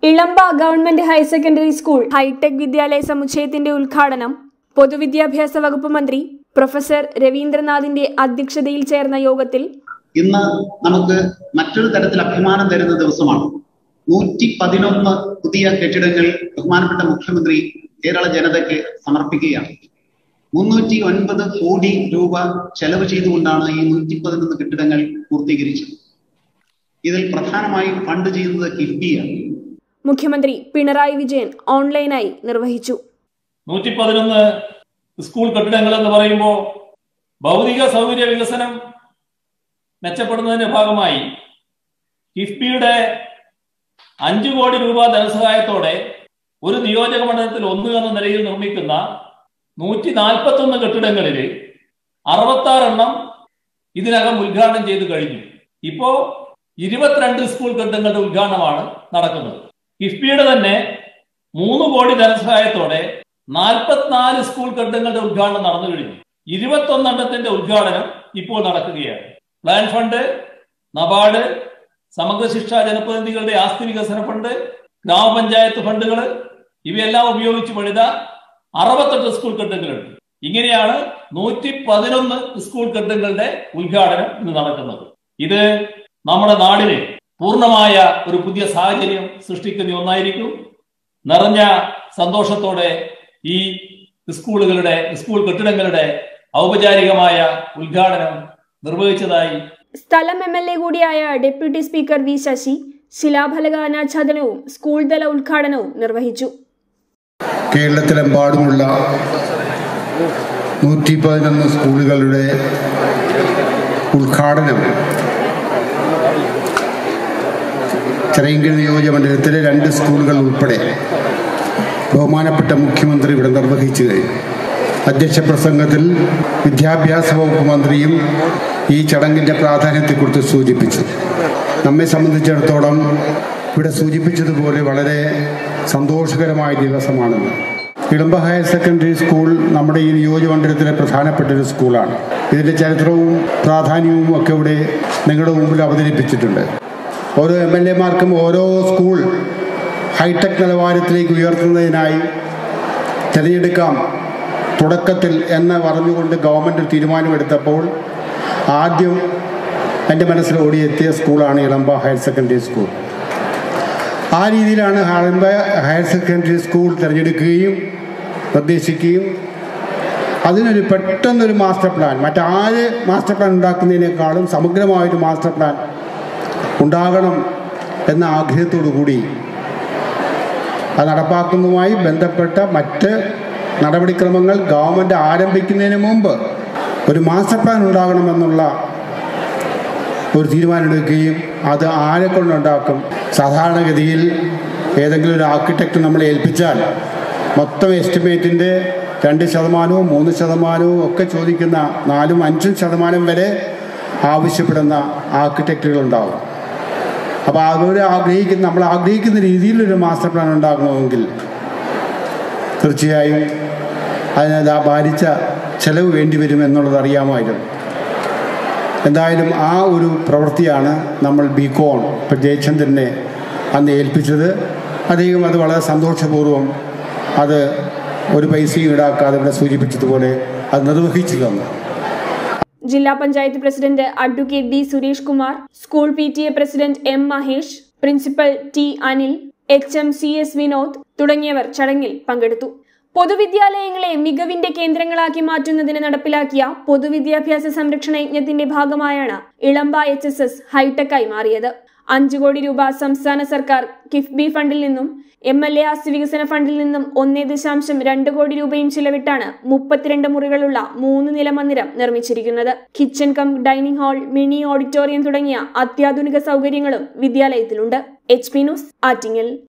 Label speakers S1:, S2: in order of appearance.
S1: Elampa government higher secondary school hi tech വിദ്യാലയ സമുച്ചയത്തിന്റെ ഉദ്ഘാടനം പൊതുവിദ്യാഭ്യാസ വകുപ്പ് മന്ത്രി പ്രൊഫസർ രവീന്ദ്രനാഥിന്റെ അധ്യക്ഷതയിൽ ചേർന്ന യോഗത്തിൽ
S2: ഇന്ന് നമുക്ക് മറ്റൊരു തരത്തിൽ അഭിമാനം തരുന്ന ദിവസമാണ് നൂറ്റി പതിനൊന്ന് പുതിയ കെട്ടിടങ്ങൾ ബഹുമാനപ്പെട്ട മുഖ്യമന്ത്രി കേരള ജനതയ്ക്ക് സമർപ്പിക്കുകയാണ് മുന്നൂറ്റി ഒൻപത് കോടി രൂപ ചെലവ് ചെയ്തുകൊണ്ടാണ് ഈ നൂറ്റി പതിനൊന്ന് കെട്ടിടങ്ങൾ പൂർത്തീകരിച്ചത് ഇതിൽ പ്രധാനമായും ഫണ്ട് ചെയ്യുന്നത് കിഫ്ബിയാണ്
S1: മുഖ്യമന്ത്രി പിണറായി വിജയൻ ഓൺലൈനായി നിർവഹിച്ചു
S3: നൂറ്റി പതിനൊന്ന് സ്കൂൾ കെട്ടിടങ്ങൾ എന്ന് പറയുമ്പോൾ ഭൗതിക സൗകര്യ വികസനം മെച്ചപ്പെടുന്നതിന്റെ ഭാഗമായി കിഫ്ബിയുടെ അഞ്ചു കോടി രൂപ ധനസഹായത്തോടെ ഒരു നിയോജക മണ്ഡലത്തിൽ ഒന്ന് എന്ന നിലയിൽ നിർമ്മിക്കുന്ന നൂറ്റി നാൽപ്പത്തി ഒന്ന് കെട്ടിടങ്ങളിൽ അറുപത്തി എണ്ണം ഇതിനകം ഉദ്ഘാടനം ചെയ്തു കഴിഞ്ഞു ഇപ്പോ ഇരുപത്തിരണ്ട് സ്കൂൾ കെട്ടിടങ്ങളുടെ ഉദ്ഘാടനമാണ് നടക്കുന്നത് കിഫ്ബിയുടെ തന്നെ മൂന്ന് കോടി ധനസഹായത്തോടെ നാൽപ്പത്തിനാല് സ്കൂൾ കെട്ടിടങ്ങളുടെ ഉദ്ഘാടനം നടന്നു കഴിഞ്ഞു ഇരുപത്തൊന്നെണ്ണത്തിന്റെ ഉദ്ഘാടനം ഇപ്പോൾ നടക്കുകയാണ് പ്ലാൻ ഫണ്ട് നബാർഡ് സമഗ്ര ശിക്ഷാ ജനപ്രതിനിധികളുടെ ആസ്തി വികസന ഫണ്ട് ഗ്രാമപഞ്ചായത്ത് ഫണ്ടുകൾ ഇവയെല്ലാം ഉപയോഗിച്ച് പണിത അറുപത്തെട്ട് സ്കൂൾ കെട്ടിടങ്ങളുണ്ട് ഇങ്ങനെയാണ് നൂറ്റി പതിനൊന്ന് സ്കൂൾ കെട്ടിടങ്ങളുടെ ഉദ്ഘാടനം ഇന്ന് നടക്കുന്നത് ഇത് നമ്മുടെ നാടിന് പൂർണ്ണമായ ഒരു പുതിയ സാഹചര്യം സൃഷ്ടിക്കുന്ന ഒന്നായിരിക്കും നിറഞ്ഞ സന്തോഷത്തോടെ ഈ സ്കൂളുകളുടെ സ്കൂൾ കെട്ടിടങ്ങളുടെ ഔപചാരികമായ ഉദ്ഘാടനം നിർവഹിച്ചതായി
S1: സ്ഥലം എം എൽ എ കൂടിയായ ഡെപ്യൂട്ടി സ്പീക്കർ വി ശശി ശിലാഫലക അനാച്ഛാദനവും സ്കൂൾ തല ഉദ്ഘാടനവും നിർവഹിച്ചു
S4: കേരളത്തിലെമ്പാടുമുള്ള നൂറ്റി പതിനൊന്ന് സ്കൂളുകളുടെ ഉദ്ഘാടനം ചിറയൻകീഴ് നിയോജകമണ്ഡലത്തിലെ രണ്ട് സ്കൂളുകൾ ഉൾപ്പെടെ ബഹുമാനപ്പെട്ട മുഖ്യമന്ത്രി ഇവിടെ നിർവഹിച്ചു കഴിഞ്ഞു അധ്യക്ഷ പ്രസംഗത്തിൽ വിദ്യാഭ്യാസ വകുപ്പ് മന്ത്രിയും ഈ ചടങ്ങിൻ്റെ പ്രാധാന്യത്തെക്കുറിച്ച് സൂചിപ്പിച്ചു നമ്മെ സംബന്ധിച്ചിടത്തോളം ഇവിടെ സൂചിപ്പിച്ചതുപോലെ വളരെ സന്തോഷകരമായ ദിവസമാണെന്ന് ഇളമ്പ ഹയർ സെക്കൻഡറി സ്കൂൾ നമ്മുടെ ഈ നിയോജകമണ്ഡലത്തിലെ പ്രധാനപ്പെട്ട ഒരു സ്കൂളാണ് ഇതിൻ്റെ ചരിത്രവും പ്രാധാന്യവും ഒക്കെ ഇവിടെ നിങ്ങളുടെ മുമ്പിൽ അവതരിപ്പിച്ചിട്ടുണ്ട് ഓരോ എം എൽ എമാർക്കും ഓരോ സ്കൂൾ ഹൈടെക് നിലവാരത്തിലേക്ക് ഉയർത്തുന്നതിനായി തിരഞ്ഞെടുക്കാം തുടക്കത്തിൽ എന്ന് പറഞ്ഞുകൊണ്ട് ഗവൺമെൻറ് തീരുമാനമെടുത്തപ്പോൾ ആദ്യം എൻ്റെ മനസ്സിൽ ഓടിയെത്തിയ സ്കൂളാണ് ഇളമ്പ ഹയർ സെക്കൻഡറി സ്കൂൾ ആ രീതിയിലാണ് ഇളമ്പ ഹയർ സെക്കൻഡറി സ്കൂൾ തിരഞ്ഞെടുക്കുകയും നിർദ്ദേശിക്കുകയും അതിനൊരു പെട്ടെന്നൊരു മാസ്റ്റർ പ്ലാൻ മറ്റാര് മാസ്റ്റർ പ്ലാൻ ഉണ്ടാക്കുന്നതിനേക്കാളും സമഗ്രമായൊരു മാസ്റ്റർ പ്ലാൻ ഉണ്ടാകണം എന്ന ആഗ്രഹത്തോടു കൂടി അത് നടപ്പാക്കുന്നതുമായി ബന്ധപ്പെട്ട മറ്റ് നടപടിക്രമങ്ങൾ ഗവൺമെൻറ് ആരംഭിക്കുന്നതിന് മുമ്പ് ഒരു മാസ്റ്റർ പ്ലാൻ ഉണ്ടാകണമെന്നുള്ള ഒരു തീരുമാനമെടുക്കുകയും അത് ആരെ കൊണ്ടുണ്ടാക്കും സാധാരണഗതിയിൽ ഏതെങ്കിലും ഒരു ആർക്കിടെക്റ്റ് നമ്മളെ ഏൽപ്പിച്ചാൽ മൊത്തം എസ്റ്റിമേറ്റിൻ്റെ രണ്ട് ശതമാനവും മൂന്ന് ശതമാനവും ഒക്കെ ചോദിക്കുന്ന നാലും അഞ്ചും ശതമാനം വരെ ആവശ്യപ്പെടുന്ന ആർക്കിടെക്റ്റുകളുണ്ടാവും അപ്പോൾ അവർ ആഗ്രഹിക്കുന്ന നമ്മൾ ആഗ്രഹിക്കുന്ന രീതിയിലൊരു മാസ്റ്റർ പ്ലാൻ ഉണ്ടാകണമെങ്കിൽ തീർച്ചയായും അതിനത് ആ ഭാരിച്ച ചെലവ് വേണ്ടിവരും എന്നുള്ളത് അറിയാമായിരുന്നു എന്തായാലും ആ ഒരു പ്രവൃത്തിയാണ് നമ്മൾ ബികോൺ ഇപ്പം ജയചന്ദ്രനെ അന്ന് ഏൽപ്പിച്ചത് അദ്ദേഹം അത് വളരെ സന്തോഷപൂർവ്വം അത് ഒരു പൈസയും ഈടാക്കാതെ ഇവിടെ സൂചിപ്പിച്ചതുപോലെ അത് നിർവഹിച്ചു തന്നു
S1: ജില്ലാ panchayat president advocate D Suresh Kumar school P T A president M Mahesh principal T Anil H M C S Vinod തുടങ്ങിയവർ ചടങ്ങിൽ പങ്കെടുത്തു പൊതുവിദ്യാലയങ്ങളെ മികവിന്റെ കേന്ദ്രങ്ങളാക്കി മാറ്റുന്നതിന് നടപ്പിലാക്കിയ പൊതുവിദ്യാഭ്യാസ സംരക്ഷണ യജ്ഞത്തിന്റെ ഭാഗമായാണ് ഇളമ്പ എച്ച് എസ് എസ് ഹൈടെക്കായി മാറിയത് അഞ്ചു കോടി രൂപ സംസ്ഥാന സർക്കാർ കിഫ്ബി ഫണ്ടിൽ നിന്നും എം എൽ എ ആസ്തി വികസന ഫണ്ടിൽ നിന്നും ഒന്നേ ദശാംശം രണ്ട് കോടി രൂപയും ചിലവിട്ടാണ് മുപ്പത്തിരണ്ട് മുറികളുള്ള മൂന്ന് നില മന്ദിരം നിർമ്മിച്ചിരിക്കുന്നത് kitchen cum dining hall mini auditorium തുടങ്ങിയ അത്യാധുനിക സൗകര്യങ്ങളും വിദ്യാലയത്തിലുണ്ട് എച്ച് പി ന്യൂസ് ആറ്റിങ്ങൽ